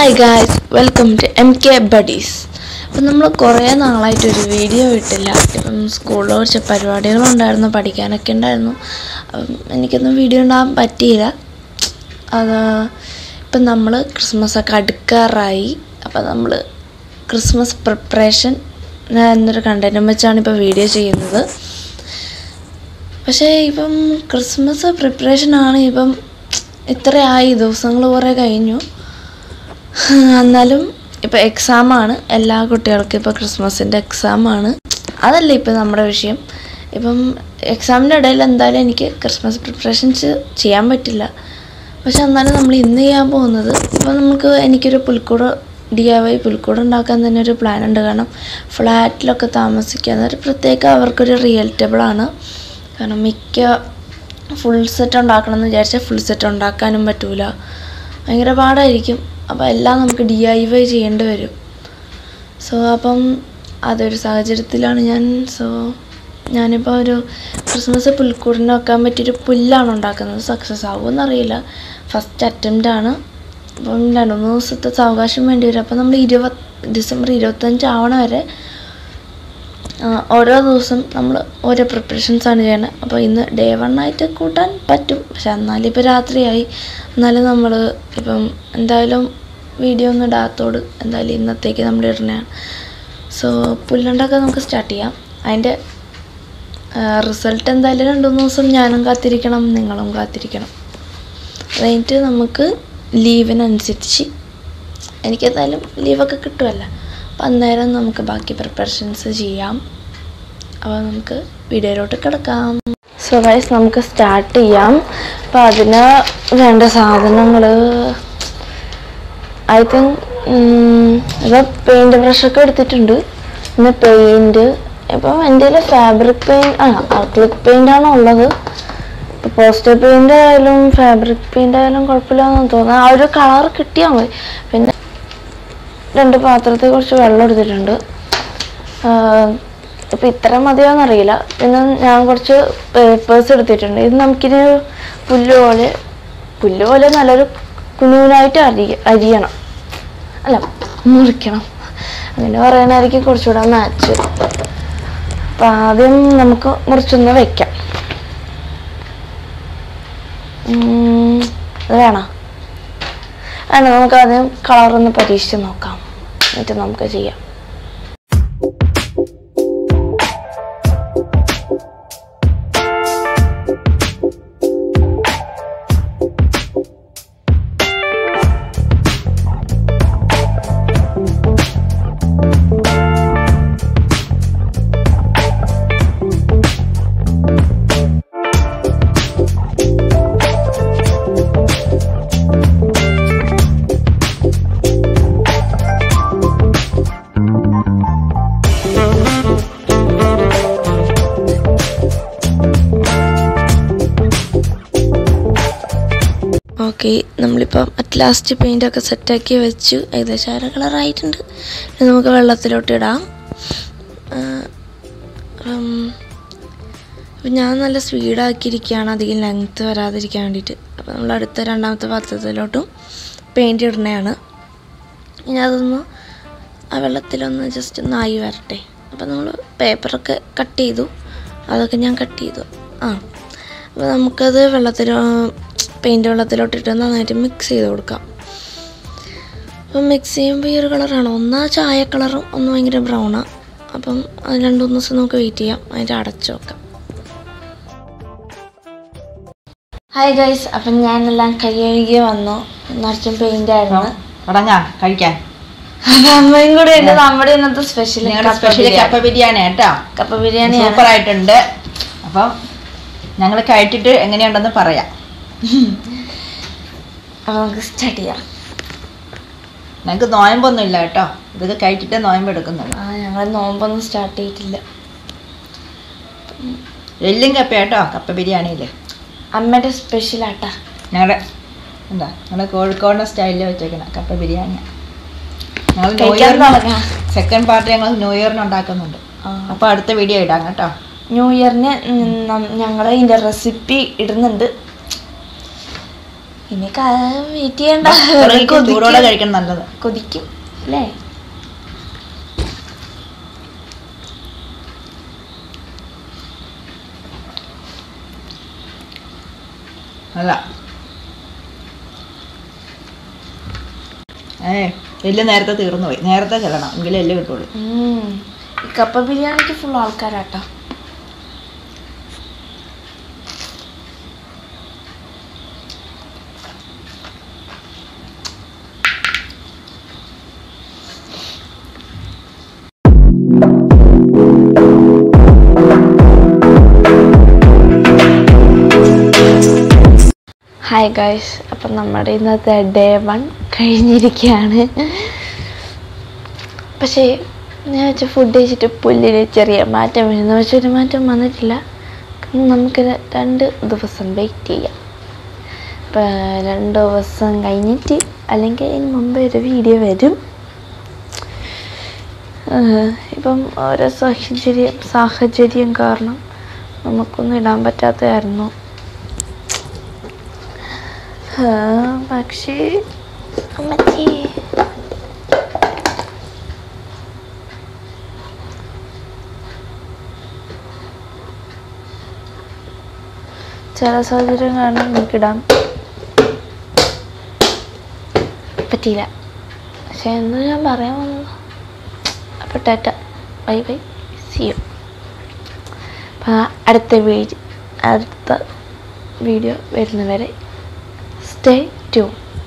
Hi guys welcome to M K buddies അപ്പം നമ്മൾ കുറേ നാളായിട്ടൊരു വീഡിയോ ഇട്ടില്ല ഇപ്പം സ്കൂളിൽ കുറച്ച് പരിപാടികളുണ്ടായിരുന്നു പഠിക്കാനൊക്കെ ഉണ്ടായിരുന്നു അപ്പം എനിക്കൊന്നും വീഡിയോ ഉണ്ടാകാൻ പറ്റിയില്ല അത് ഇപ്പം നമ്മൾ ക്രിസ്മസ് ഒക്കെ അടുക്കാറായി അപ്പം നമ്മൾ ക്രിസ്മസ് പ്രിപ്പറേഷൻ എന്നൊരു കണ്ടൻറ്റും വെച്ചാണ് ഇപ്പോൾ വീഡിയോ ചെയ്യുന്നത് പക്ഷേ ഇപ്പം ക്രിസ്മസ് പ്രിപ്പറേഷനാണ് ഇപ്പം ഇത്രയായി ദിവസങ്ങൾ കുറേ കഴിഞ്ഞു എന്നാലും ഇപ്പോൾ എക്സാമാണ് എല്ലാ കുട്ടികൾക്കും ഇപ്പോൾ ക്രിസ്മസിൻ്റെ എക്സാമാണ് അതല്ല ഇപ്പം നമ്മുടെ വിഷയം ഇപ്പം എക്സാമിൻ്റെ ഇടയിൽ എന്തായാലും എനിക്ക് ക്രിസ്മസ് പ്രിപ്പറേഷൻസ് ചെയ്യാൻ പറ്റില്ല പക്ഷെ എന്നാലും നമ്മൾ ഇന്ന് ചെയ്യാൻ പോകുന്നത് ഇപ്പം നമുക്ക് എനിക്കൊരു പുൽക്കൂട് ഡി ഐ വൈ പുൽക്കൂട് ഉണ്ടാക്കാൻ തന്നെ ഒരു പ്ലാൻ ഉണ്ട് കാരണം ഫ്ലാറ്റിലൊക്കെ താമസിക്കുക ഒരു പ്രത്യേക അവർക്കൊരു റിയൽറ്റബിളാണ് കാരണം മിക്ക ഫുൾ സെറ്റ് ഉണ്ടാക്കണം എന്ന് വിചാരിച്ചാൽ ഫുൾ സെറ്റ് ഉണ്ടാക്കാനും പറ്റൂല ഭയങ്കര പാടായിരിക്കും അപ്പോൾ എല്ലാം നമുക്ക് ഡി ഐ വൈ ചെയ്യേണ്ടി വരും സോ അപ്പം അതൊരു സാഹചര്യത്തിലാണ് ഞാൻ സോ ഞാനിപ്പോൾ ഒരു ക്രിസ്മസ് പുൽക്കൂടിന് വെക്കാൻ പറ്റിയൊരു പുല്ലാണ് ഉണ്ടാക്കുന്നത് സക്സസ് ആവുമെന്നറിയില്ല ഫസ്റ്റ് അറ്റംപ്റ്റ് ആണ് അപ്പം രണ്ട് മൂന്ന് ദിവസത്തെ സാവകാശം വേണ്ടി വരും അപ്പം നമ്മൾ ഇരുപത് ഡിസംബർ ഇരുപത്തഞ്ച് ആവണ വരെ ആ, ഓരോ ദിവസം നമ്മൾ ഓരോ പ്രിപ്പറേഷൻസ് ആണ് ചെയ്യുന്നത് അപ്പോൾ ഇന്ന് ഡേ വൺ ആയിട്ട് കൂട്ടാൻ പറ്റും പക്ഷെ എന്നാലും ഇപ്പോൾ രാത്രിയായി എന്നാലും നമ്മൾ ഇപ്പം എന്തായാലും വീഡിയോ ഒന്നും ഇടാത്തോട് എന്തായാലും ഇന്നത്തേക്ക് നമ്മൾ ഇടുന്നതാണ് സോ പുല്ലുണ്ടാക്കാൻ നമുക്ക് സ്റ്റാർട്ട് ചെയ്യാം അതിൻ്റെ റിസൾട്ട് എന്തായാലും രണ്ട് മൂന്ന് ദിവസം ഞാനും കാത്തിരിക്കണം നിങ്ങളും കാത്തിരിക്കണം അത് കഴിഞ്ഞിട്ട് നമുക്ക് ലീവിനനുസരിച്ച് എനിക്കെന്തായാലും ലീവൊക്കെ കിട്ടുമല്ലോ അപ്പം അന്നേരം നമുക്ക് ബാക്കി പ്രിപ്പറേഷൻസ് ചെയ്യാം അപ്പോൾ നമുക്ക് വീഡിയോയിലോട്ട് കിടക്കാം സോ ഗൈസ് നമുക്ക് സ്റ്റാർട്ട് ചെയ്യാം അപ്പോൾ അതിന് വേണ്ട സാധനങ്ങൾ ഐ തിങ്ക് ഇപ്പോൾ പെയിൻറ് ബ്രഷൊക്കെ എടുത്തിട്ടുണ്ട് പിന്നെ പെയിൻറ് ഇപ്പം എൻ്റെ കയ്യിൽ ഫാബ്രിക് പെയിൻറ് ആ അക്ലിക് പെയിൻ്റ് ആണ് ഉള്ളത് ഇപ്പോൾ പോസ്റ്റർ പെയിൻ്റ് ആയാലും ഫാബ്രിക് പെയിൻ്റ് ആയാലും കുഴപ്പമില്ലാന്ന് തോന്നുന്നു ആ ഒരു കളർ കിട്ടിയാൽ മതി പിന്നെ രണ്ട് പാത്രത്തിൽ കുറച്ച് വെള്ളം എടുത്തിട്ടുണ്ട് ഇപ്പം ഇത്ര മതിയോന്ന് അറിയില്ല പിന്നെ ഞാൻ കുറച്ച് പേപ്പേഴ്സ് എടുത്തിട്ടുണ്ട് ഇത് നമുക്കിനി പുല്ല് പോലെ പുല്ല് പോലെ നല്ലൊരു കുഞ്ഞുകുഞ്ഞായിട്ട് അരി അരിയണം അല്ല മുറിക്കണം അങ്ങനെ പറയണായിരിക്കും കുറച്ചുകൂടെ മാച്ച് അപ്പം ആദ്യം നമുക്ക് മുറിച്ചൊന്ന് വെക്കാം ഉം, അത് വേണോ വേണ്ട നമുക്ക് ആദ്യം കളറൊന്ന് പരീക്ഷിച്ച് നോക്കാം എന്നിട്ട് നമുക്ക് ചെയ്യാം ഓക്കെ നമ്മളിപ്പം അറ്റ് ലാസ്റ്റ് പെയിൻ്റൊക്കെ സെറ്റാക്കി വെച്ചു ഏകദേശം അര കളറായിട്ടുണ്ട് ഇനി നമുക്ക് വെള്ളത്തിലോട്ട് ഇടാം ആ, ഉം, അപ്പം ഞാൻ നല്ല സ്പീഡാക്കിയിരിക്കുകയാണ് അധികം ലെങ്ത്ത് വരാതിരിക്കാൻ വേണ്ടിയിട്ട് അപ്പോൾ നമ്മൾ അടുത്ത രണ്ടാമത്തെ പാത്രത്തിലോട്ടും പെയിൻറ് ഇടുന്നതാണ് ഇനി അതൊന്ന് ആ വെള്ളത്തിലൊന്ന് ജസ്റ്റ് ഒന്ന് ആയി വരട്ടെ അപ്പോൾ നമ്മൾ പേപ്പറൊക്കെ കട്ട് ചെയ്തു അതൊക്കെ ഞാൻ കട്ട് ചെയ്തു ആ അപ്പോൾ നമുക്കത് വെള്ളത്തിൽ പെയിൻറ് വെള്ളത്തിലോട്ടിട്ട് നന്നായിട്ട് മിക്സ് ചെയ്ത് കൊടുക്കാം അപ്പം മിക്സ് ചെയ്യുമ്പോൾ ഈ ഒരു കളറാണ് ഒന്നാ ചായ കളറും ഒന്ന് ഭയങ്കര ബ്രൗണാണ് അപ്പം അത് രണ്ട് മൂന്ന് ദിവസം നമുക്ക് വെയിറ്റ് ചെയ്യാം അതിൻ്റെ അടച്ചു വെക്കാം ഹായ് ഗൈസ് അപ്പം ഞാനെല്ലാം കൈ കഴുകി വന്നു നിറച്ചും പെയിൻ്റ് ആയിരുന്നു തുടങ്ങാ കഴിക്കാൻ അപ്പം അമ്മയും കൂടെ ഉണ്ട് നമ്മുടെ ഇന്നത്തെ സ്പെഷ്യൽ ഞങ്ങളുടെ സ്പെഷ്യൽ കപ്പ ബിരിയാണി കേട്ടോ കപ്പ ബിരിയാണി സൂപ്പർ ആയിട്ടുണ്ട് അപ്പം ഞങ്ങൾ കഴിച്ചിട്ട് എങ്ങനെയുണ്ടെന്ന് പറയാം അപ്പം നമുക്ക് സ്റ്റാർട്ട് ചെയ്യാം ഞങ്ങൾക്ക് നോയമ്പൊന്നും ഇല്ല കേട്ടോ ഇതൊക്കെ കഴിച്ചിട്ട് നോയമ്പ് എടുക്കുന്നുള്ളൂ ആ ഞങ്ങൾ നോമ്പൊന്നും സ്റ്റാർട്ട് ചെയ്തിട്ടില്ല എല്ലും കപ്പ കേട്ടോ കപ്പ ബിരിയാണിയിൽ അമ്മയുടെ സ്പെഷ്യൽ ആട്ടാ ഞങ്ങളുടെ എന്താ ഞങ്ങൾ കോഴിക്കോടിൻ്റെ സ്റ്റൈലിൽ വെച്ചേക്കുന്ന കപ്പ ബിരിയാണി ഞങ്ങൾ ന്യൂ കഴിക്കാൻ ഇയറിന് തുടങ്ങാം സെക്കൻഡ് പാർട്ട് ഞങ്ങൾ ന്യൂ ഇയറിന് ഉണ്ടാക്കുന്നുണ്ട് അപ്പോൾ അടുത്ത വീഡിയോ ഇടാം കേട്ടോ ന്യൂ ഇയറിന് ഞങ്ങൾ ഇതിൻ്റെ റെസിപ്പി ഇടുന്നുണ്ട് ഇനി വെയിറ്റ് ചെയ്യണ്ട ഇറങ്ങിക്കോ, ചൂടോടെ കൊതിക്കും. കഴിക്കണം നല്ലത് കൊതിക്കും അല്ലേ അല്ല ഏ എല്ല് നേരത്തെ തീർന്നു പോയി നേരത്തെ ചെല്ലണം എങ്കിലേ എല്ല് കിട്ടുള്ളൂ ഉം. ഈ കപ്പ ബിരിയാണിക്ക് ഫുൾ ആൾക്കാരാട്ടോ ഹായ് ഗൈസ് അപ്പം നമ്മുടെ ഇന്നത്തെ ഡേ വൺ കഴിഞ്ഞിരിക്കുകയാണ് പക്ഷേ ഞാൻ വെച്ച ഫുഡ് കഴിച്ചിട്ട് പുല്ലിന് ചെറിയ മാറ്റം വരുന്നു പക്ഷെ ഒരു മാറ്റം വന്നിട്ടില്ല നമുക്ക് ര- രണ്ട് ദിവസം വെയിറ്റ് ചെയ്യാം ഇപ്പം രണ്ട് ദിവസം കഴിഞ്ഞിട്ട് അല്ലെങ്കിൽ അതിന് മുമ്പേ ഒരു വീഡിയോ വരും ആഹ് ഇപ്പം ഓരോ സാഹചര്യം സാഹചര്യം കാരണം നമുക്കൊന്നും ഇടാൻ പറ്റാത്തതായിരുന്നു ആ, പക്ഷേ അമ്മച്ചി ചില സാഹചര്യം കാരണം എനിക്കിടാൻ പറ്റിയില്ല പക്ഷെ എന്ന് ഞാൻ പറയാൻ വന്നത് അപ്പോൾ tata bye bye see you അപ്പം അടുത്ത വീഡിയോ അടുത്ത വീഡിയോ വരുന്നവരെ സ്റ്റേ ട്യൂൺ